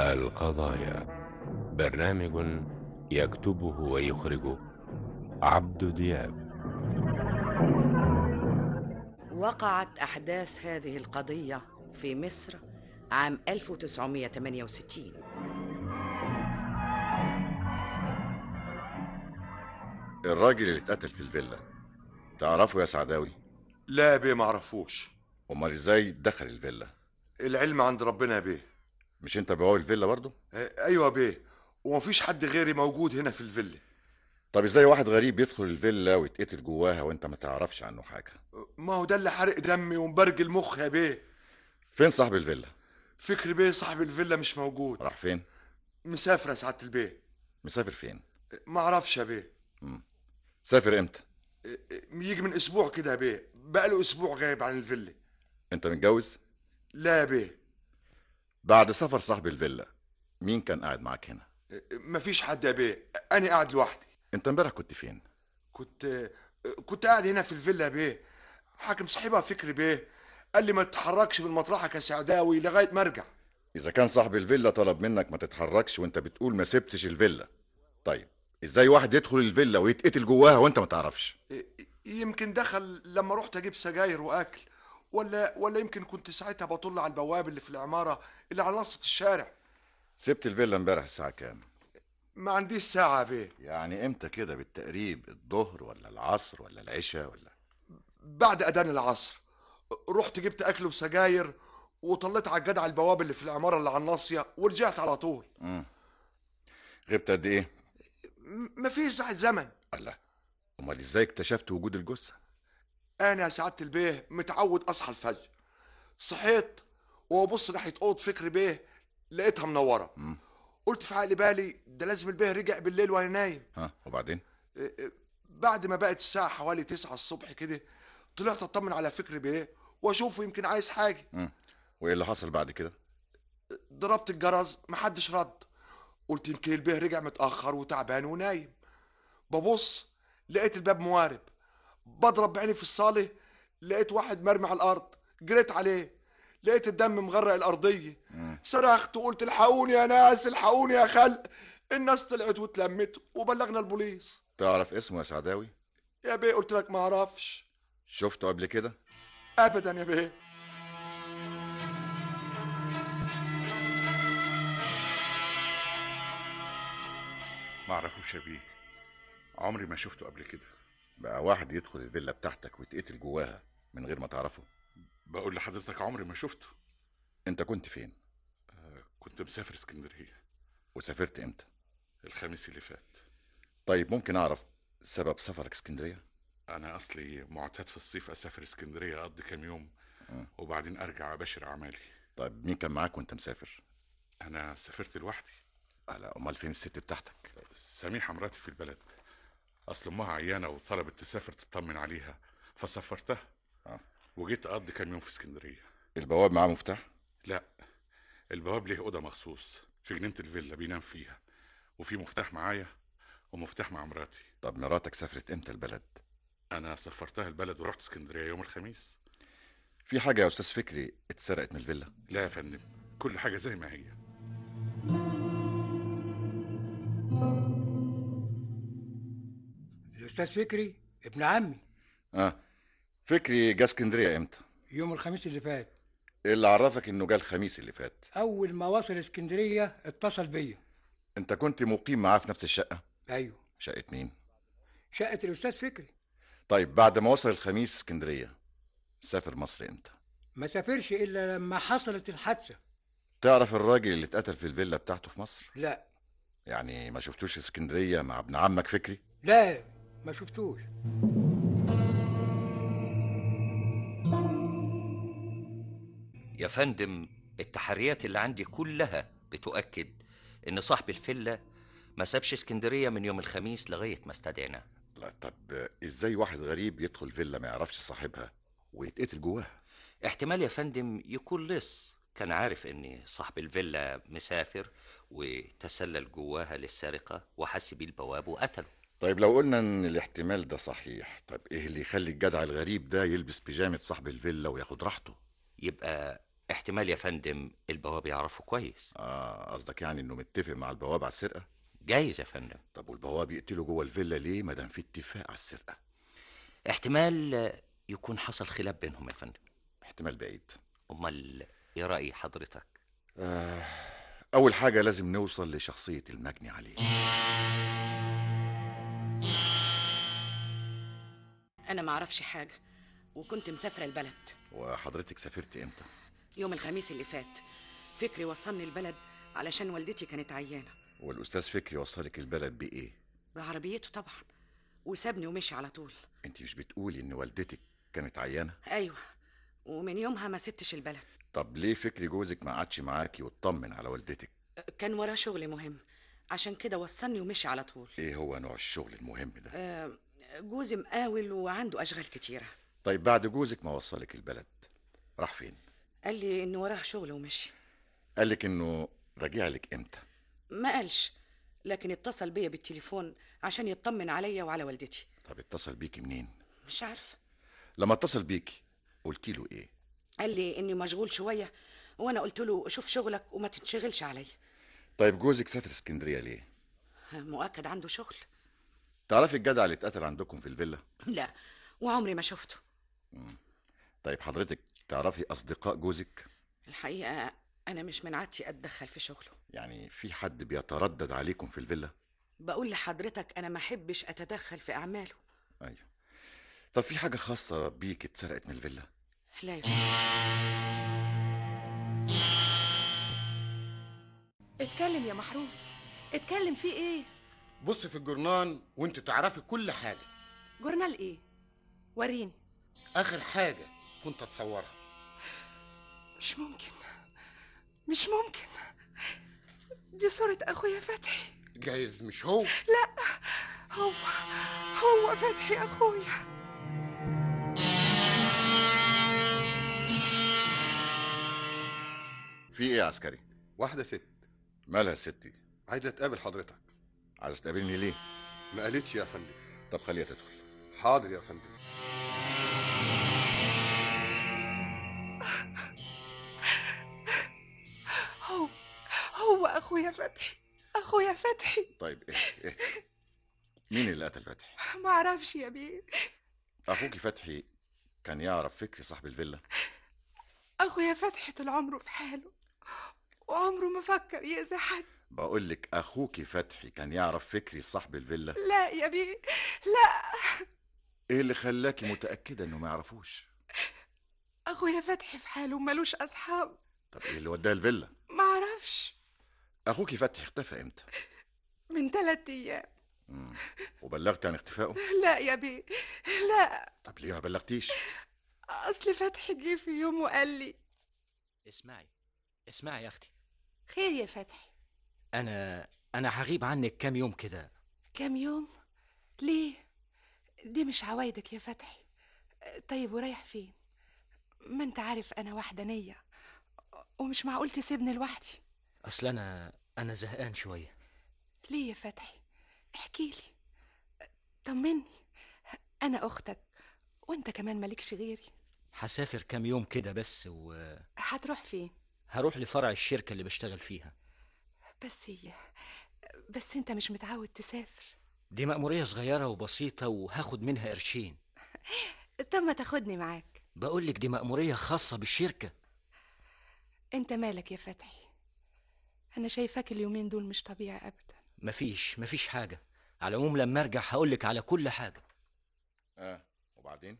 القضايا برنامج يكتبه ويخرجه عبد دياب وقعت أحداث هذه القضية في مصر عام 1968 الراجل اللي اتقتل في الفيلا تعرفه يا سعداوي لا يا بيه معرفوش امال ازاي دخل الفيلا العلم عند ربنا يا بيه مش انت بواب الفيلا برضه آه، ايوه يا بيه ومفيش حد غيري موجود هنا في الفيلا طب ازاي واحد غريب يدخل الفيلا ويتقتل جواها وانت ما تعرفش عنه حاجه ما هو ده اللي حرق دمي ومبرج المخ يا بيه فين صاحب الفيلا فكري بيه صاحب الفيلا مش موجود راح فين مسافر يا سعاده البيه مسافر فين ما اعرفش يا بيه سافر امتى يجي من اسبوع كده يا بيه بقاله اسبوع غايب عن الفيلا انت متجوز لا يا بيه بعد سفر صاحب الفيلا مين كان قاعد معاك هنا مفيش حد يا بيه انا قاعد لوحدي انت امبارح كنت فين كنت كنت قاعد هنا في الفيلا يا بيه حاكم صاحبها فكري بيه قال لي ما تتحركش من مطرحك يا سعداوي لغايه ما ارجع اذا كان صاحب الفيلا طلب منك ما تتحركش وانت بتقول ما سبتش الفيلا طيب ازاي واحد يدخل الفيلا ويتقتل جواها وانت ما تعرفش يمكن دخل لما رحت اجيب سجاير واكل ولا ولا يمكن كنت ساعتها بطل على البواب اللي في العماره اللي على نصة الشارع سبت الفيلا امبارح الساعه كام ما عنديش ساعه يا بيه يعني امتى كده بالتقريب الظهر ولا العصر ولا العشاء ولا بعد اذان العصر رحت جبت اكل وسجاير وطليت على الجدع البواب اللي في العماره اللي على الناصيه ورجعت على طول غبت قد ايه م- مفيش ساعه زمن الله امال ازاي اكتشفت وجود الجثه انا يا سعاده البيه متعود اصحى الفجر صحيت وابص ناحيه اوضه فكري بيه لقيتها منوره قلت في عقلي بالي ده لازم البيه رجع بالليل وانا نايم ها وبعدين إيه إيه، بعد ما بقت الساعه حوالي 9 الصبح كده طلعت اطمن على فكري بيه واشوفه يمكن عايز حاجه مم. وايه اللي حصل بعد كده ضربت الجرس محدش رد قلت يمكن البيه رجع متاخر وتعبان ونايم ببص لقيت الباب موارب بضرب بعيني في الصاله لقيت واحد مرمي على الارض جريت عليه لقيت الدم مغرق الارضيه صرخت وقلت الحقوني يا ناس الحقوني يا خلق الناس طلعت واتلمت وبلغنا البوليس تعرف اسمه يا سعداوي يا بيه قلت لك ما اعرفش شفته قبل كده ابدا يا بيه ما اعرفوش يا بيه عمري ما شفته قبل كده بقى واحد يدخل الفيلا بتاعتك ويتقتل جواها من غير ما تعرفه بقول لحضرتك عمري ما شفته انت كنت فين كنت مسافر اسكندريه وسافرت امتى الخميس اللي فات طيب ممكن اعرف سبب سفرك اسكندريه انا اصلي معتاد في الصيف اسافر اسكندريه اقضي كام يوم وبعدين ارجع اباشر اعمالي طيب مين كان معاك وانت مسافر انا سافرت لوحدي لا امال فين الست بتاعتك سميحه مراتي في البلد اصل امها عيانه وطلبت تسافر تطمن عليها فسافرتها آه. وجيت اقضي كام يوم في اسكندريه البواب معاه مفتاح لا البواب ليه اوضه مخصوص في جنينه الفيلا بينام فيها وفي مفتاح معايا ومفتاح مع مراتي طب مراتك سافرت امتى البلد انا سفرتها البلد ورحت اسكندريه يوم الخميس في حاجه يا استاذ فكري اتسرقت من الفيلا لا يا فندم كل حاجه زي ما هي الأستاذ فكري ابن عمي اه فكري جه اسكندريه امتى يوم الخميس اللي فات ايه اللي عرفك انه جه الخميس اللي فات أول ما وصل اسكندرية اتصل بيا انت كنت مقيم معاه في نفس الشقه أيوه شقه مين شقة الأستاذ فكري طيب بعد ما وصل الخميس اسكندريه سافر مصر امتى ما سافرش إلا لما حصلت الحادثة تعرف الراجل اللي اتقتل في الفيلا بتاعته في مصر لا يعني ما شفتوش في اسكندريه مع ابن عمك فكري لا ما شفتوش يا فندم التحريات اللي عندي كلها بتؤكد ان صاحب الفيلا ما سابش اسكندريه من يوم الخميس لغايه ما استدعينا لا طب ازاي واحد غريب يدخل فيلا ما يعرفش صاحبها ويتقتل جواها احتمال يا فندم يكون لص كان عارف ان صاحب الفيلا مسافر وتسلل جواها للسرقه وحس بيه البواب وقتله طيب لو قلنا ان الاحتمال ده صحيح طب ايه اللي يخلي الجدع الغريب ده يلبس بيجامه صاحب الفيلا وياخد راحته يبقى احتمال يا فندم البواب يعرفه كويس اه قصدك يعني انه متفق مع البواب على السرقه جايز يا فندم طب والبواب يقتله جوه الفيلا ليه ما دام في اتفاق على السرقه احتمال آه، يكون حصل خلاف بينهم يا فندم احتمال بعيد امال ايه راي حضرتك آه اول حاجه لازم نوصل لشخصيه المجني عليه أنا ما أعرفش حاجة وكنت مسافرة البلد وحضرتك سافرت امتى يوم الخميس اللي فات فكري وصلني البلد علشان والدتي كانت عيانة والاستاذ فكري وصلك البلد بايه بعربيته طبعا وسابني ومشي على طول انت مش بتقولي ان والدتك كانت عيانه أيوة ومن يومها ما سبتش البلد طب ليه فكري جوزك ما قعدش معاكي واطمن على والدتك كان وراه شغل مهم عشان كده وصلني ومشي على طول ايه هو نوع الشغل المهم ده آه، جوزي مقاول وعنده أشغال كتيرة طيب بعد جوزك ما وصلك البلد راح فين قال لي إنه وراه شغل ومشي قالك انه راجع لك امتى ما قالش لكن اتصل بيا بالتليفون عشان يطمن عليا وعلى والدتي طب اتصل بيكي منين مش عارفه لما اتصل بيكي قلتي له ايه قال لي اني مشغول شويه وانا قلت له شوف شغلك وما تنشغلش عليا طيب جوزك سافر اسكندريه ليه مؤكد عنده شغل تعرفي الجدع اللي اتقتل عندكم في الفيلا لا وعمري ما شفته طيب حضرتك تعرفي اصدقاء جوزك الحقيقه انا مش من عادتي اتدخل في شغله يعني في حد بيتردد عليكم في الفيلا بقول لحضرتك انا ما احبش اتدخل في اعماله ايوه طب في حاجه خاصه بيك اتسرقت من الفيلا لا يا فندم. اتكلم يا محروس اتكلم في ايه بص في الجرنان وانت تعرفي كل حاجة جورنال ايه وريني آخر حاجة كنت أتصورها مش ممكن مش ممكن دي صورة اخويا فتحي جايز مش هو هو هو فتحي اخويا في ايه يا عسكري واحدة ست مالها الست دي عايزة تقابل حضرتك عايز تقابلني ليه ما قالتش يا فندم طب خليها تدخل حاضر يا فندم هو هو اخويا فتحي اخويا فتحي طيب ايه ايه مين اللي قتل فتحي ما اعرفش يا بيه اخوكي فتحي كان يعرف فكري صاحب الفيلا اخويا فتحي طول عمره في حاله وعمره ما فكر يأذي حد بقول لك اخوكي فتحي كان يعرف فكري صاحب الفيلا لا يا بيه لا ايه اللي خلاكي متاكده انه ما يعرفوش اخويا فتحي في حاله ومالوش اصحاب طب ايه اللي وداه الفيلا ما اعرفش اخوكي فتحي اختفى امتى من ثلاث ايام مم. وبلغت عن اختفائه لا يا بيه لا طب ليه ما بلغتيش اصل فتحي جه في يوم وقال لي اسمعي اسمعي يا اختي خير يا فتحي انا انا هغيب عنك كام يوم كده كام يوم ليه دي مش عوايدك يا فتحي طيب ورايح فين ما انت عارف انا وحدانية ومش معقول تسيبني لوحدي اصل انا انا زهقان شويه ليه يا فتحي احكي لي طمني انا اختك وانت كمان مالكش غيري هسافر كام يوم كده بس وهروح هتروح فين لفرع الشركه اللي بشتغل فيها بس هي بس انت مش متعود تسافر دي مأمورية صغيرة وبسيطة وهاخد منها قرشين طب ما تاخدني معاك بقولك دي مأمورية خاصة بالشركة انت مالك يا فتحي انا شايفاك اليومين دول مش طبيعي ابدا مفيش مفيش حاجة على العموم لما ارجع هقولك على كل حاجة اه وبعدين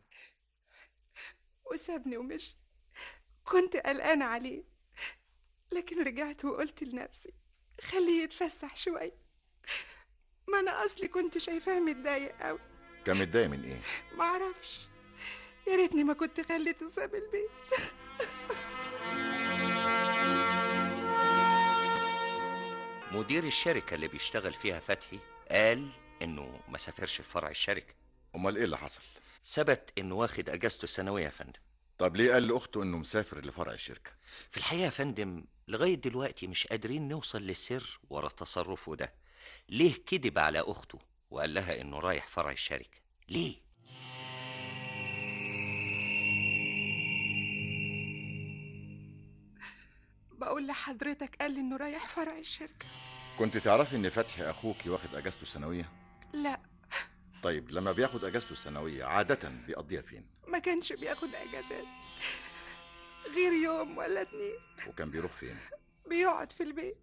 وسابني ومشي كنت قلقانة عليه لكن رجعت وقلت لنفسي خليه يتفسح شوية ما أنا أصلي كنت شايفاه متضايق أوي كان متضايق من ايه معرفش يا ريتني ما كنت خليته ساب البيت مدير الشركة اللي بيشتغل فيها فتحي قال إنه ما سافرش لفرع الشركة امال ايه اللي حصل ثبت إنه واخد أجازته السنوية يا فندم طب ليه قال لاخته انه مسافر لفرع الشركه في الحقيقة يا فندم لغاية دلوقتي مش قادرين نوصل للسر ورا تصرفه ده ليه كذب على أخته وقال لها إنه رايح فرع الشركة ليه؟ بقول لحضرتك قال لي انه رايح فرع الشركة كنت تعرفي ان فتحي اخوكي واخد اجازته السنويه لا طيب لما بياخد اجازته السنويه عاده بيقضيها فين ما كانش بياخد اجازات غير يوم ولا اتنين وكان بيروح فين بيقعد في البيت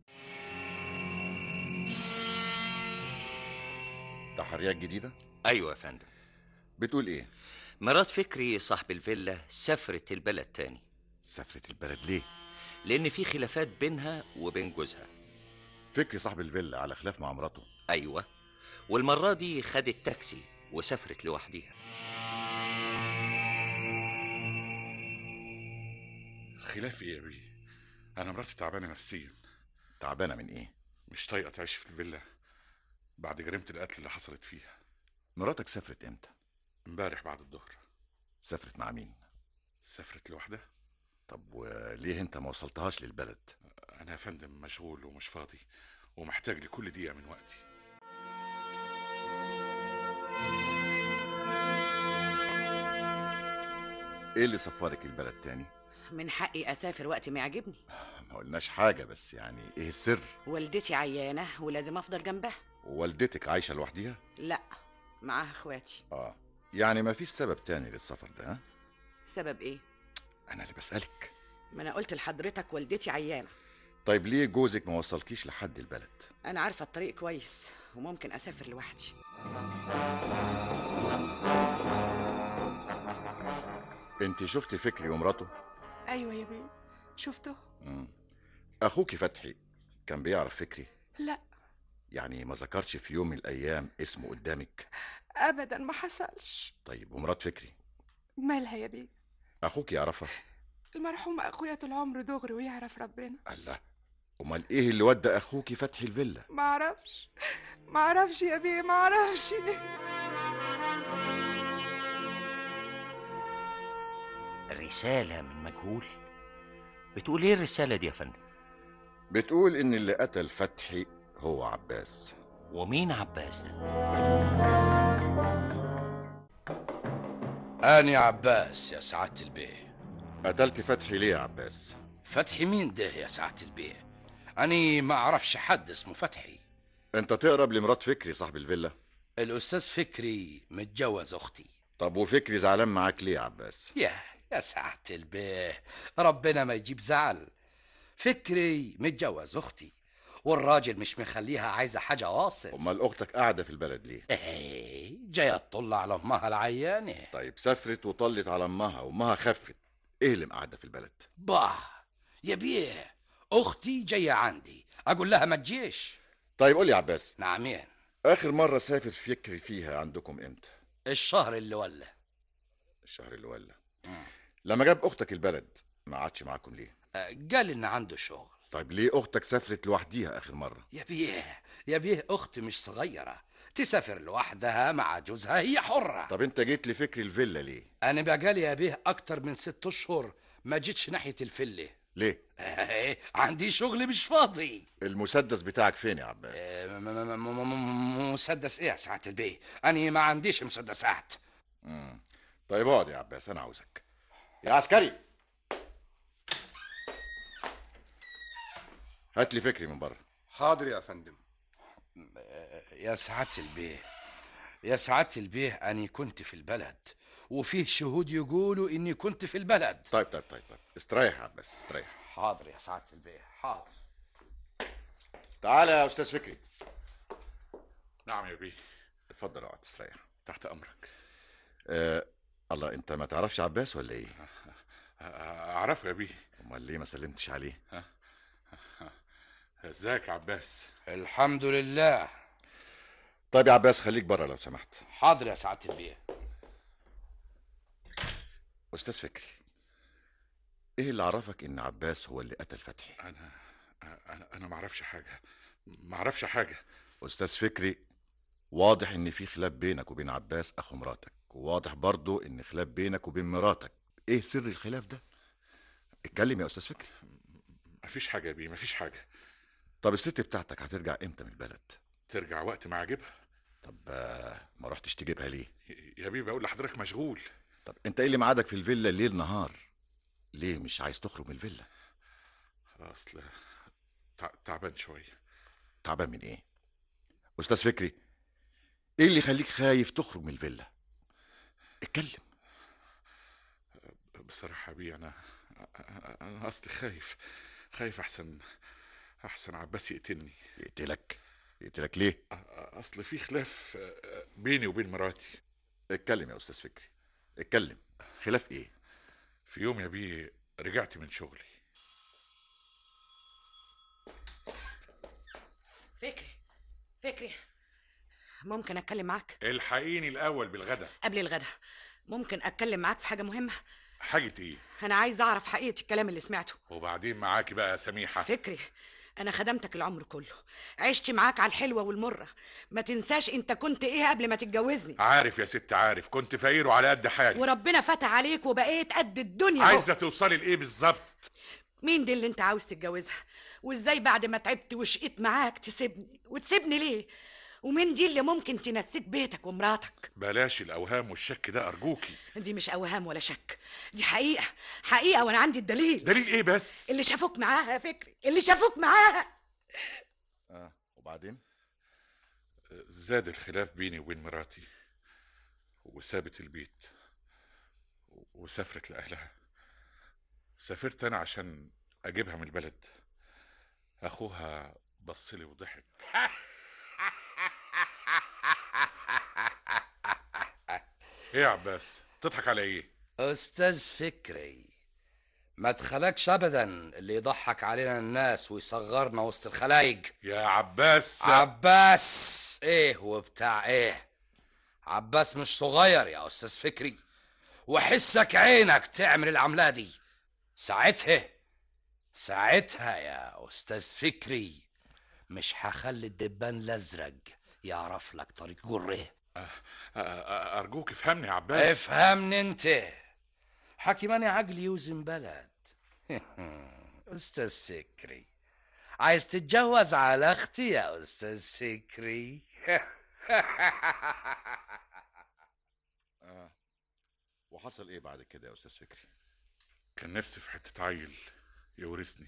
تحريات جديده ايوه يا فندم بتقول ايه مرات فكري صاحب الفيلا سافرت البلد تاني سافرت البلد ليه لان في خلافات بينها وبين جوزها فكري صاحب الفيلا على خلاف مع مراته ايوه والمره دي خدت تاكسي وسافرت لوحديها خلاف ايه يا بيه انا مراتي تعبانه نفسيا تعبانه من ايه مش طايقه تعيش في الفيلا بعد جريمه القتل اللي حصلت فيها مراتك سافرت امتى امبارح بعد الظهر سافرت مع مين سافرت لوحدها طب وليه انت ما وصلتهاش للبلد انا يا فندم مشغول ومش فاضي ومحتاج لكل دقيقه من وقتي ايه اللي سفرك البلد تاني من حقي اسافر وقت ما يعجبني ما قلناش حاجه بس يعني ايه السر والدتي عيانه ولازم افضل جنبها والدتك عايشه لوحديها لا معاها اخواتي اه يعني ما فيش سبب تاني للسفر ده ها سبب ايه انا اللي بسالك ما انا قلت لحضرتك والدتي عيانه طيب ليه جوزك ما وصلكيش لحد البلد انا عارفه الطريق كويس وممكن اسافر لوحدي انت شفت فكري ومراته ايوه يا بيه شفته مم. اخوكي فتحي كان بيعرف فكري لا يعني ما ذكرش في يوم من الايام اسمه قدامك ابدا ما حصلش طيب ومرات فكري مالها يا بيه اخوك يعرفها المرحوم اخويا طول عمره دغري ويعرف ربنا الله امال ايه اللي ودى اخوكي فتحي الفيلا ما اعرفش ما اعرفش يا بيه ما اعرفش رساله من مجهول بتقول ايه الرساله دي يا فندم بتقول ان اللي قتل فتحي هو عباس ومين عباس ده أنا عباس يا سعادة البيه قتلت فتحي ليه يا عباس فتحي مين ده يا سعادة البيه أنا ما أعرفش حد اسمه فتحي انت تقرب لمرات فكري صاحب الفيلا الأستاذ فكري متجوز أختي طب وفكري زعلان معاك ليه يا عباس يا يا سعادة البيه ربنا ما يجيب زعل فكري متجوز أختي والراجل مش مخليها عايزة حاجة واصل امال اختك قاعده في البلد ليه ايه جاية تطل على أمها العيانة طيب سافرت وطلت على امها وامها خفت ايه اللي مقعده في البلد bah يا بيه أختي جاية عندي أقول لها ما تجيش طيب قول لي يا عباس نعمين اخر مره سافر فكري فيها عندكم امتى الشهر اللي ولا الشهر اللي ولا لما جاب اختك البلد ما قعدش معاكم ليه آه، قال إن عنده شغل طيب ليه اختك سافرت لوحديها اخر مره يا بيه يا بيه أختي مش صغيرة تسافر لوحدها مع جوزها هي حرة طب انت جيت لفكري الفيلا ليه أنا بقالي يا بيه أكتر من ست أشهر ما جيتش ناحية الفلة ليه آه، عندي شغل مش فاضي المسدس بتاعك فين يا عباس آه، م- م- م- م- مسدس إيه يا سعادة البيه أنا ما عنديش مسدسات مم. طيب اقعد يا عباس انا عاوزك يا عسكري هات لي فكري من بره حاضر يا فندم يا سعادة البيه يا سعادة البيه أني كنت في البلد وفيه شهود يقولوا إني كنت في البلد طيب طيب طيب طيب استريح يا عباس استريح حاضر يا سعادة البيه حاضر تعالى يا استاذ فكري نعم يا بيه اتفضل اقعد استريح تحت امرك آه الله انت ما تعرفش عباس ولا ايه اعرفه يا بيه امال ليه ما سلمتش عليه ازيك يا عباس الحمد لله طيب يا عباس خليك بره لو سمحت حاضر يا سعادة البيه استاذ فكري ايه اللي عرفك ان عباس هو اللي قتل فتحي انا انا انا ما اعرفش حاجه ما اعرفش حاجه استاذ فكري واضح ان في خلاف بينك وبين عباس اخو مراتك وواضح برضو ان خلاف بينك وبين مراتك ايه سر الخلاف ده اتكلم يا استاذ فكري مفيش حاجه يا بيه مفيش حاجه طب الست بتاعتك هترجع امتى من البلد ترجع وقت ما عجبها طب آه، ما رحتش تجيبها ليه يا بيه بقول لحضرتك مشغول طب انت ايه اللي معادك في الفيلا ليل نهار ليه مش عايز تخرج من الفيلا اصل تع- تعبان شويه تعبان من ايه استاذ فكري ايه اللي يخليك خايف تخرج من الفيلا اتكلم بصراحه بيه انا انا اصلي خايف خايف احسن احسن عباس يقتلني يقتلك يقتلك ليه اصل في خلاف بيني وبين مراتي اتكلم يا استاذ فكري اتكلم خلاف ايه في يوم يا بيه رجعت من شغلي فكري فكري ممكن اتكلم معاك الحقيني الاول بالغدا قبل الغدا ممكن اتكلم معاك في حاجه مهمه حاجه ايه انا عايز اعرف حقيقه الكلام اللي سمعته وبعدين معاكي بقى يا سميحه فكري انا خدمتك العمر كله عشت معاك على الحلوه والمره ما تنساش انت كنت ايه قبل ما تتجوزني عارف يا ست عارف كنت فقير وعلى قد حالي وربنا فتح عليك وبقيت قد الدنيا أهو. عايزه توصلي لايه بالظبط مين دي اللي انت عاوز تتجوزها وازاي بعد ما تعبت وشقيت معاك تسيبني وتسيبني ليه ومين دي اللي ممكن تنسيك بيتك ومراتك بلاش الاوهام والشك ده ارجوكي دي مش اوهام ولا شك دي حقيقه حقيقه وانا عندي الدليل دليل ايه بس اللي شافوك معاها يا فكري اللي شافوك معاها اه وبعدين زاد الخلاف بيني وبين مراتي وسابت البيت وسافرت لأهلها سافرت أنا عشان أجيبها من البلد أخوها بصلي وضحك إيه يا عباس تضحك على إيه؟ أستاذ فكري ما تخلكش أبدا اللي يضحك علينا الناس ويصغرنا وسط الخلايج يا عباس عباس إيه وبتاع إيه عباس مش صغير يا أستاذ فكري وحسك عينك تعمل العملة دي ساعتها ساعتها يا أستاذ فكري مش هخلي الدبان الأزرق يعرف لك طريق جره أرجوك افهمني يا عباس افهمني انت حكي ماني عقلي يوزن بلد استاذ فكري عايز تتجوز على اختي يا استاذ فكري اه وحصل ايه بعد كده يا استاذ فكري كان نفسي في حتة عيل يورثني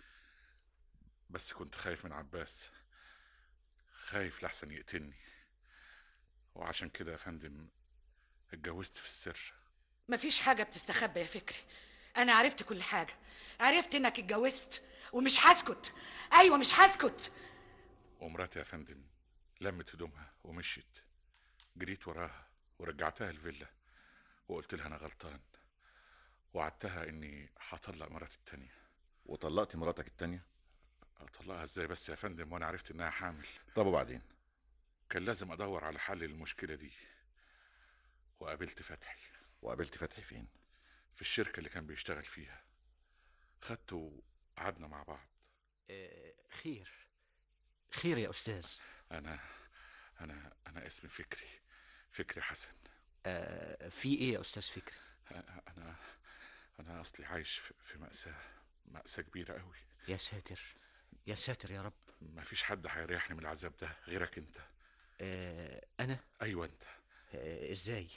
بس كنت خايف من عباس خايف لحسن يقتلني وعشان كده يا فندم اتجوزت في السر مفيش حاجه بتستخبى يا فكري انا عرفت كل حاجه عرفت انك اتجوزت ومش هسكت ايوه مش هسكت ومراتي يا فندم لمت هدومها ومشيت جريت وراها ورجعتها الفيلا وقلت لها انا غلطان وعدتها اني هطلق مراتي التانية وطلقت مراتك التانية اطلقها ازاي بس يا فندم وانا عرفت انها حامل طب وبعدين كان لازم ادور على حل للمشكله دي وقابلت فتحي وقابلت فتحي فين في الشركه اللي كان بيشتغل فيها خدته وقعدنا مع بعض آه خير خير يا أستاذ انا انا انا اسمي فكري فكري حسن آه في إيه يا أستاذ فكري انا انا اصلي عايش في في مأساة مأساة كبيرة قوي يا ساتر يا ساتر يا رب مفيش حد هيريحني من العذاب ده غيرك انت آه أنا ايوه انت آه إزاي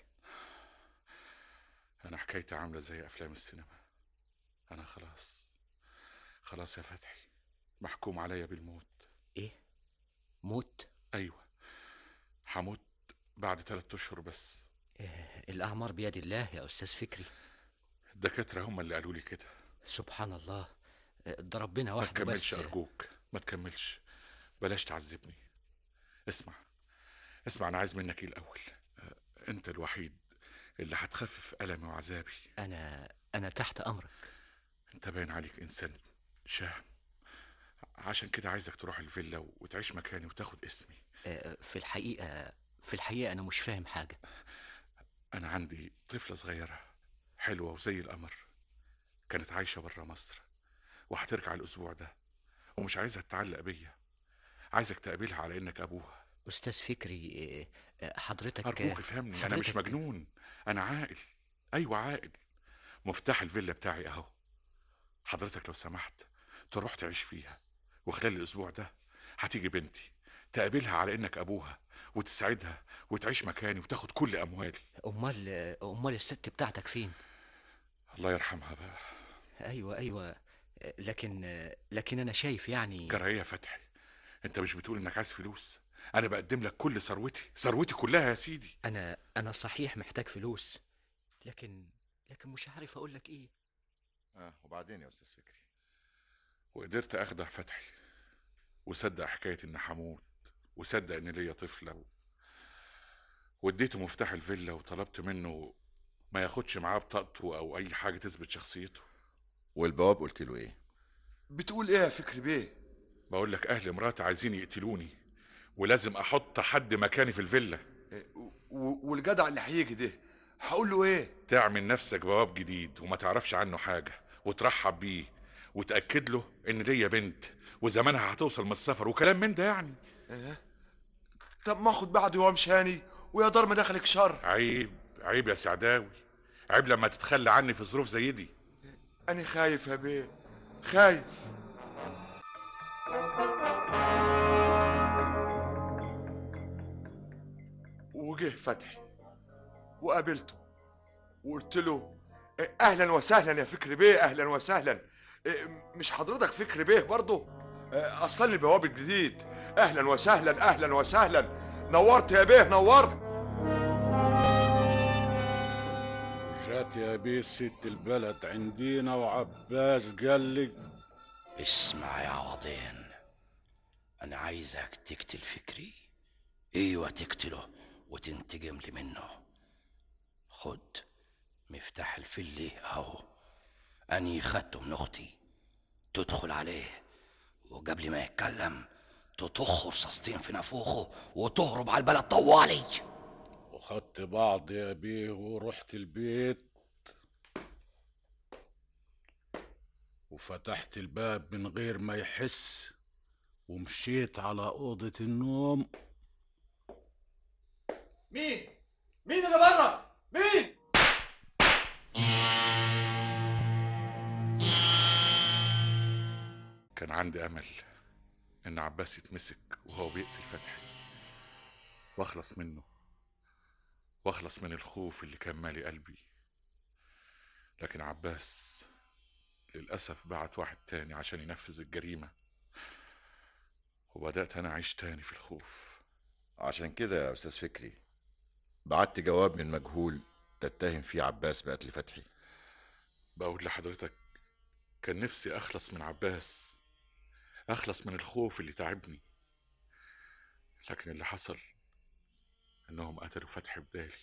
انا حكايتي عاملة زي افلام السينما انا خلاص خلاص يا فتحي محكوم عليا بالموت إيه موت ايوه هموت بعد ثلاثة اشهر بس آه الأعمار بيد الله يا أستاذ فكري الدكاترة هم اللي قالوا لي كده سبحان الله آه، ده ربنا ما وحده تكملش بس ارجوك ما تكملش بلاش تعذبني اسمع اسمع انا عايز منك ايه الاول آه، انت الوحيد اللي هتخفف المي وعذابي أنا أنا تحت أمرك انت باين عليك انسان شهم عشان كده عايزك تروح الفيلا وتعيش مكاني وتاخد اسمي آه، في الحقيقة في الحقيقة أنا مش فاهم حاجة انا عندي طفلة صغيرة حلوة وزي القمر كانت عايشة برا مصر وهترجع الاسبوع ده ومش عايزها تتعلق بيا عايزك تقابلها على انك ابوها أستاذ فكري آه، آه، حضرتك ارجوك افهمني انا مش حضرتك- مجنون انا عاقل ايوه عاقل مفتاح الفيلا بتاعي اهو حضرتك لو سمحت تروح تعيش فيها وخلال الاسبوع ده هتيجي بنتي تقابلها على انك ابوها وتساعدها وتعيش مكاني وتاخد كل اموالي أمال آه، أمال الست بتاعتك فين الله يرحمها بقى أيوة أيوة لكن لكن انا شايف يعني جرى ايه يا فتحي انت مش بتقول انك عايز فلوس انا بقدم لك كل ثروتي ثروتي كلها يا سيدي انا انا صحيح محتاج فلوس لكن لكن مش عارف اقول لك ايه اه وبعدين يا استاذ فكري وقدرت اخدع فتحي وصدق حكايه ان هموت وصدق ان ليا طفله و... واديته مفتاح الفيلا وطلبت منه ما ياخدش معاه بطاقته او اي حاجه تثبت شخصيته والبواب قلت له ايه بتقول ايه يا فكري بيه بقول لك اهل مراتي عايزين يقتلوني ولازم احط حد مكاني في الفيلا و- والجدع اللي هيجي ده هقول له ايه تعمل نفسك بواب جديد وما تعرفش عنه حاجه وترحب بيه وتاكد له ان ليا بنت وزمانها هتوصل من السفر وكلام من ده يعني إيه؟ طب ما اخد بعضي وامشاني ويا دار ما دخلك شر عيب عيب يا سعداوي عيب لما تتخلى عني في ظروف زي دي انا خايف يا بيه خايف وجه فتحي وقابلته وقلت له إيه، اهلا وسهلا يا فكري بيه اهلا وسهلا إيه، مش حضرتك فكري بيه برضه إيه، اصلا البواب الجديد اهلا وسهلا اهلا وسهلا نورت يا بيه نورت جات يا بيه ست البلد عندينا وعباس قال لي اسمع يا عوضين انا عايزك تقتل فكري ايوه تقتله وتنتقم لي منه خد مفتاح الفلي اهو اني خدته من اختي تدخل عليه وقبل ما يتكلم تطخ رصاصتين في نافوخه وتهرب على البلد طوالي وخدت بعض يا بيه ورحت البيت وفتحت الباب من غير ما يحس ومشيت على أوضة النوم مين؟ مين اللي بره؟ مين؟ كان عندي امل ان عباس يتمسك وهو بيقتل فتحي واخلص منه واخلص من الخوف اللي كان مالي قلبي لكن عباس للاسف بعت واحد تاني عشان ينفذ الجريمه وبدات انا اعيش تاني في الخوف عشان كده يا استاذ فكري بعت جواب من مجهول تتهم فيه عباس بقتل فتحي بقول لحضرتك كان نفسي اخلص من عباس اخلص من الخوف اللي تعبني لكن اللي حصل انهم قتلوا فتحي بدالي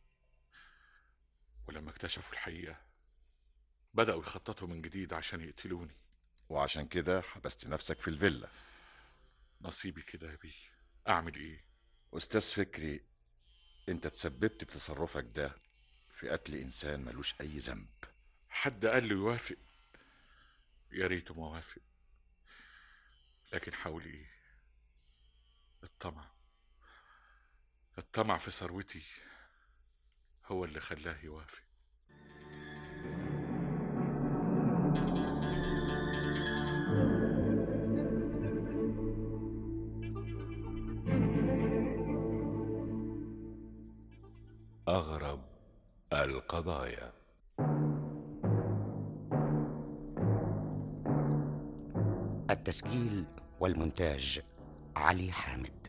ولما اكتشفوا الحقيقه بداوا يخططوا من جديد عشان يقتلوني وعشان كده حبست نفسك في الفيلا نصيبي كده يا بيه اعمل ايه استاذ فكري انت تسببت بتصرفك ده في قتل انسان ملوش اي ذنب حد قال له يوافق يا ريته ما وافق لكن حاول ايه الطمع الطمع في ثروتي هو اللي خلاه يوافق أغرب القضايا التسجيل والمونتاج علي حامد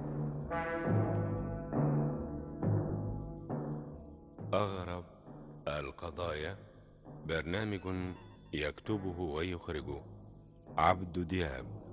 أغرب القضايا برنامج يكتبه ويخرجه عبد دياب